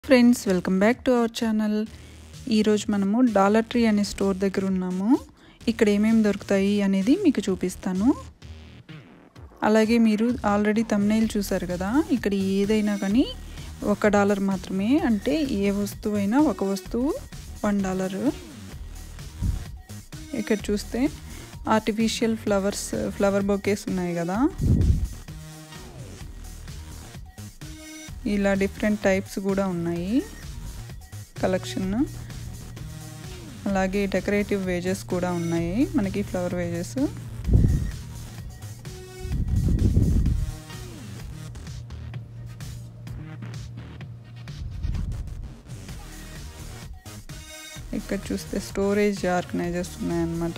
friends welcome back to our channel ఈరోజు మనము dollar tree అనే స్టోర్ దగ్గర ఉన్నాము ఇక్కడ ఏమేమి దొరుకుతాయి అనేది మీకు చూపిస్తాను అలాగే మీరు ఆల్రెడీ తమ్నైల్ చూసారు కదా ఇక్కడ ఏదైనా కానీ ఒక డాలర్ మాత్రమే అంటే ఏ వస్తువైనా ఒక వస్తువు వన్ డాలర్ ఇక్కడ చూస్తే ఆర్టిఫిషియల్ ఫ్లవర్స్ ఫ్లవర్ బొకేస్ ఉన్నాయి కదా ఇలా డిఫరెంట్ టైప్స్ కూడా ఉన్నాయి కలెక్షన్ అలాగే డెకరేటివ్ వేజెస్ కూడా ఉన్నాయి మనకి ఫ్లవర్ వేజెస్ ఇక్కడ చూస్తే స్టోరేజ్ ఆర్గనైజర్స్ ఉన్నాయన్నమాట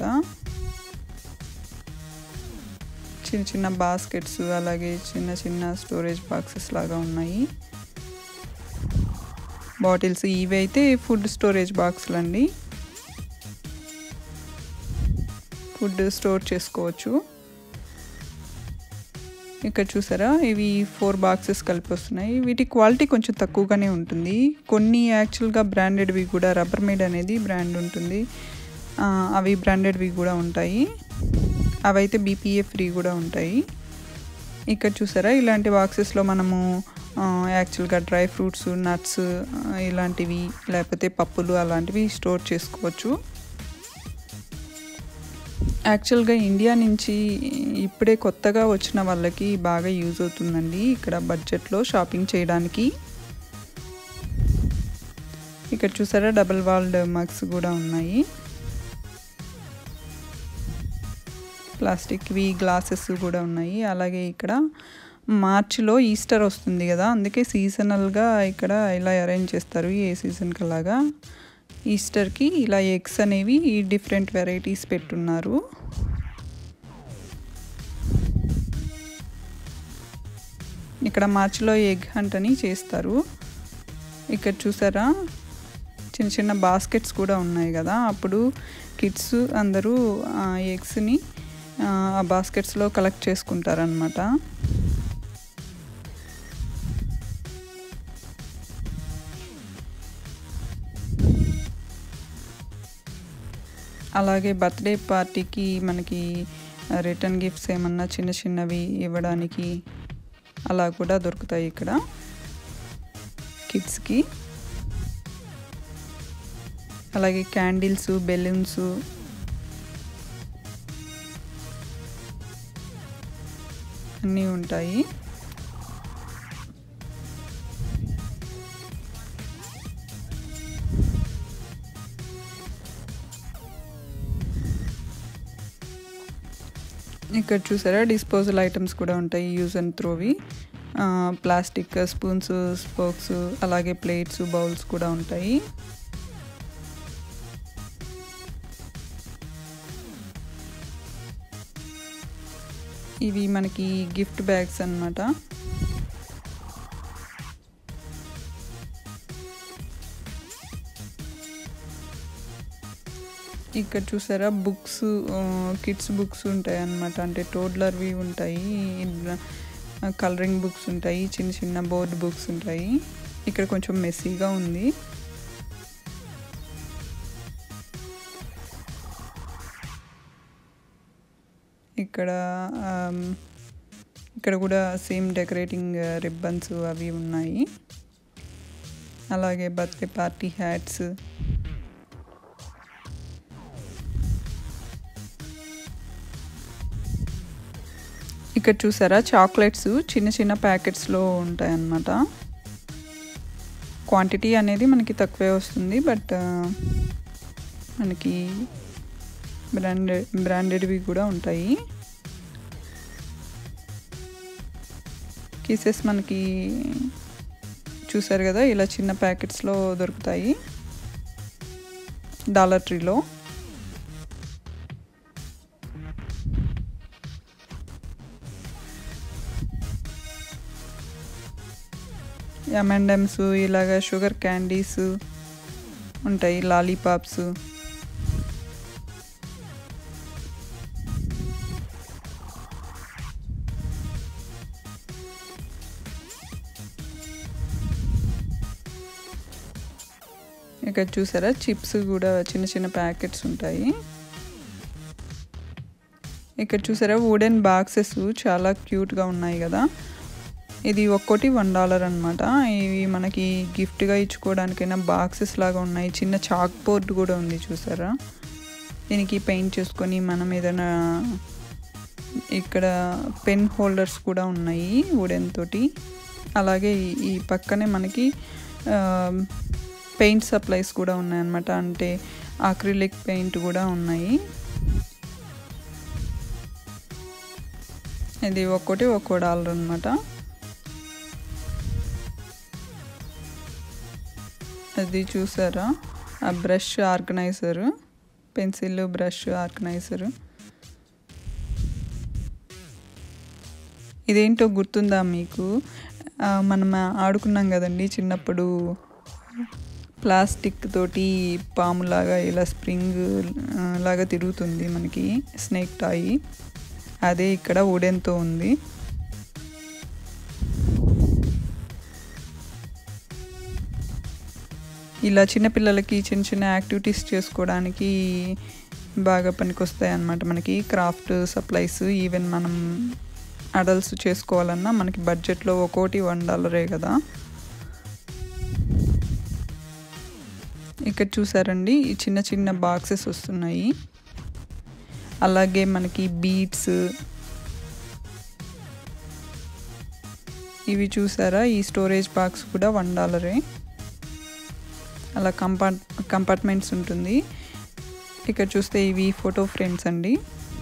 చిన్న చిన్న బాస్కెట్స్ అలాగే చిన్న చిన్న స్టోరేజ్ బాక్సెస్ లాగా ఉన్నాయి బాటిల్స్ ఇవి అయితే ఫుడ్ స్టోరేజ్ బాక్సులు అండి ఫుడ్ స్టోర్ చేసుకోవచ్చు ఇక్కడ చూసారా ఇవి ఫోర్ బాక్సెస్ కలిపి వస్తున్నాయి వీటి క్వాలిటీ కొంచెం తక్కువగానే ఉంటుంది కొన్ని యాక్చువల్గా బ్రాండెడ్వి కూడా రబ్బర్ మేడ్ అనేది బ్రాండ్ ఉంటుంది అవి బ్రాండెడ్వి కూడా ఉంటాయి అవైతే బీపీఏ ఫ్రీ కూడా ఉంటాయి ఇక్కడ చూసారా ఇలాంటి బాక్సెస్లో మనము యాక్చువల్గా డ్రై ఫ్రూట్స్ నట్స్ ఇలాంటివి లేకపోతే పప్పులు అలాంటివి స్టోర్ చేసుకోవచ్చు యాక్చువల్గా ఇండియా నుంచి ఇప్పుడే కొత్తగా వచ్చిన వాళ్ళకి బాగా యూజ్ అవుతుందండి ఇక్కడ బడ్జెట్లో షాపింగ్ చేయడానికి ఇక్కడ చూసారా డబుల్ వాల్డ్ మగ్స్ కూడా ఉన్నాయి ప్లాస్టిక్వి గ్లాసెస్ కూడా ఉన్నాయి అలాగే ఇక్కడ మార్చిలో ఈస్టర్ వస్తుంది కదా అందుకే సీజనల్గా ఇక్కడ ఇలా అరేంజ్ చేస్తారు ఏ సీజన్కి అలాగా ఈస్టర్కి ఇలా ఎగ్స్ అనేవి డిఫరెంట్ వెరైటీస్ పెట్టున్నారు ఇక్కడ మార్చిలో ఎగ్ హంట్ అని చేస్తారు ఇక్కడ చూసారా చిన్న చిన్న బాస్కెట్స్ కూడా ఉన్నాయి కదా అప్పుడు కిడ్స్ అందరూ ఎగ్స్ని ఆ బాస్కెట్స్లో కలెక్ట్ చేసుకుంటారనమాట అలాగే బర్త్డే పార్టీకి మనకి రిటర్న్ గిఫ్ట్స్ ఏమన్నా చిన్న చిన్నవి ఇవ్వడానికి అలా కూడా దొరుకుతాయి ఇక్కడ కిడ్స్కి అలాగే క్యాండిల్స్ బెలూన్స్ అన్నీ ఉంటాయి ఇక్కడ చూసారా డిస్పోజల్ ఐటమ్స్ కూడా ఉంటాయి use and throw plastic spoons sporks అలాగే ప్లేట్స్ బౌల్స్ కూడా ఉంటాయి ఇవి మనకి గిఫ్ట్ బ్యాగ్స్ అనమాట ఇక్కడ చూసారా బుక్స్ కిడ్స్ బుక్స్ ఉంటాయి అన్నమాట అంటే టోడ్లర్వి ఉంటాయి కలరింగ్ బుక్స్ ఉంటాయి చిన్న చిన్న బోర్డ్ బుక్స్ ఉంటాయి ఇక్కడ కొంచెం మెస్సీగా ఉంది ఇక్కడ ఇక్కడ కూడా సేమ్ డెకరేటింగ్ రిబ్బన్స్ అవి ఉన్నాయి అలాగే బర్త్డే పార్టీ హ్యాట్స్ ఇక్కడ చూసారా చాక్లెట్స్ చిన్న చిన్న ప్యాకెట్స్లో ఉంటాయన్నమాట క్వాంటిటీ అనేది మనకి తక్కువే వస్తుంది బట్ మనకి బ్రాండెడ్ బ్రాండెడ్వి కూడా ఉంటాయి కీసెస్ మనకి చూసారు కదా ఇలా చిన్న ప్యాకెట్స్లో దొరుకుతాయి డాలర్ ట్రీలో ఎమండమ్స్ ఇలాగ షుగర్ క్యాండీస్ ఉంటాయి లాలీపాప్స్ ఇక్కడ చూసారా చిప్స్ కూడా చిన్న చిన్న ప్యాకెట్స్ ఉంటాయి ఇక్కడ చూసారా వుడెన్ బాక్సెస్ చాలా క్యూట్గా ఉన్నాయి కదా ఇది ఒక్కోటి వన్ డాలర్ అనమాట ఇవి మనకి గిఫ్ట్గా ఇచ్చుకోవడానికైనా బాక్సెస్ లాగా ఉన్నాయి చిన్న చాక్ బోర్డ్ కూడా ఉంది చూసారా దీనికి పెయింట్ చేసుకొని మనం ఏదైనా ఇక్కడ పెన్ హోల్డర్స్ కూడా ఉన్నాయి వుడెన్ తోటి అలాగే ఈ పక్కనే మనకి పెయింట్ సప్లైస్ కూడా ఉన్నాయన్నమాట అంటే అక్రిలిక్ పెయింట్ కూడా ఉన్నాయి ఇది ఒక్కోటి ఒక్కో డాలర్ అనమాట అది చూసారా ఆ brush organiser pencil brush organiser ఇదేంటో గుర్తుందా మీకు మనం ఆడుకున్నాం కదండి చిన్నప్పుడు ప్లాస్టిక్ తోటి పాములాగా ఇలా స్ప్రింగ్ లాగా తిరుగుతుంది మనకి స్నేక్ టాయ్ అదే ఇక్కడ వుడెన్తో ఉంది ఇలా చిన్నపిల్లలకి చిన్న చిన్న యాక్టివిటీస్ చేసుకోవడానికి బాగా పనికొస్తాయి అన్నమాట మనకి క్రాఫ్ట్ సప్లైస్ ఈవెన్ మనం అడల్ట్స్ చేసుకోవాలన్నా మనకి బడ్జెట్లో ఒక్కోటి వన్ డాలరే కదా ఇక్కడ చూసారండి ఈ చిన్న చిన్న బాక్సెస్ వస్తున్నాయి అలాగే మనకి బీట్స్ ఇవి చూసారా ఈ స్టోరేజ్ బాక్స్ కూడా వన్ డాలరే అలా కంపార్ట్ కంపార్ట్మెంట్స్ ఉంటుంది ఇక్కడ చూస్తే ఇవి ఫోటో ఫ్రేమ్స్ అండి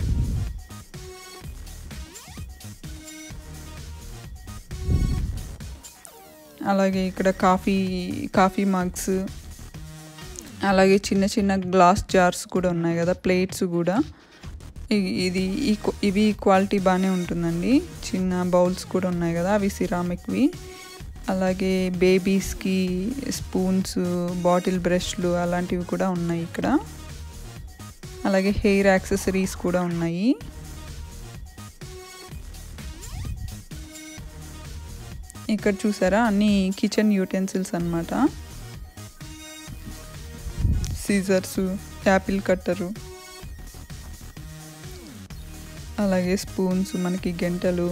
అలాగే ఇక్కడ కాఫీ కాఫీ మగ్స్ అలాగే చిన్న చిన్న గ్లాస్ జార్స్ కూడా ఉన్నాయి కదా ప్లేట్స్ కూడా ఇది ఇవి క్వాలిటీ బాగానే ఉంటుందండి చిన్న బౌల్స్ కూడా ఉన్నాయి కదా అవి సిరామిక్వి అలాగే బేబీస్కి స్పూన్స్ బాటిల్ బ్రష్లు అలాంటివి కూడా ఉన్నాయి ఇక్కడ అలాగే హెయిర్ యాక్సెసరీస్ కూడా ఉన్నాయి ఇక్కడ చూసారా అన్ని కిచెన్ యూటెన్సిల్స్ అనమాట సీజర్స్ యాపిల్ కట్టరు అలాగే స్పూన్స్ మనకి గంటలు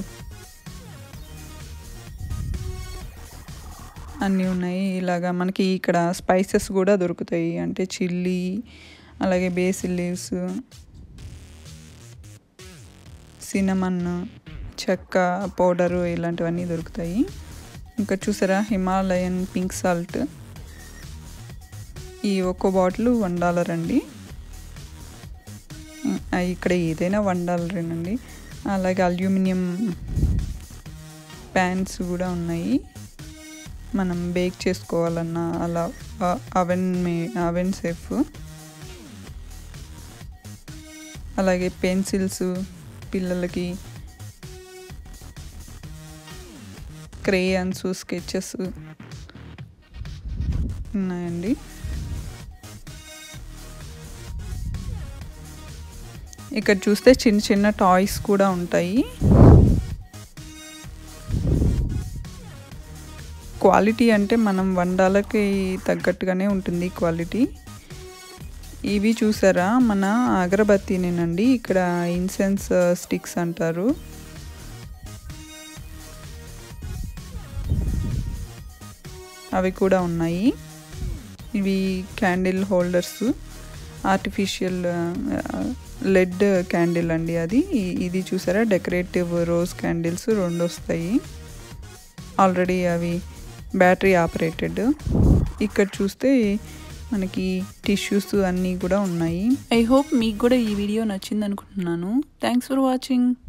అన్నీ ఉన్నాయి ఇలాగా మనకి ఇక్కడ స్పైసెస్ కూడా దొరుకుతాయి అంటే చిల్లీ అలాగే బేసిల్ లీవ్స్ సినమన్ చెక్క పౌడరు ఇలాంటివన్నీ దొరుకుతాయి ఇంకా చూసారా హిమాలయన్ పింక్ సాల్ట్ ఈ ఒక్కో బాటిల్ వన్ డాలర్ అండి ఇక్కడ ఏదైనా వన్ డాలరేనండి అలాగే అల్యూమినియం ప్యాన్స్ కూడా ఉన్నాయి మనం బేక్ చేసుకోవాలన్నా అలా అవెన్ మే అవెన్ సేఫ్ అలాగే పెన్సిల్స్ పిల్లలకి క్రేయన్స్ స్కెచెస్ ఉన్నాయండి ఇక్కడ చూస్తే చిన్న చిన్న టాయ్స్ కూడా ఉంటాయి క్వాలిటీ అంటే మనం వన్ డాలర్కి తగ్గట్టుగానే ఉంటుంది క్వాలిటీ ఇవి చూసారా మన అగరబత్తీనేనండి ఇక్కడ ఇన్సెన్స్ స్టిక్స్ అంటారు అవి కూడా ఉన్నాయి ఇవి candle holders artificial LED candle అండి అది ఇది చూసారా డెకరేటివ్ రోజ్ క్యాండిల్స్ రెండు వస్తాయి ఆల్రెడీ అవి బ్యాటరీ ఆపరేటెడ్ ఇక్కడ చూస్తే మనకి టిష్యూస్ అన్నీ కూడా ఉన్నాయి ఐ హోప్ మీకు కూడా ఈ వీడియో నచ్చింది అనుకుంటున్నాను థ్యాంక్స్ ఫర్ వాచింగ్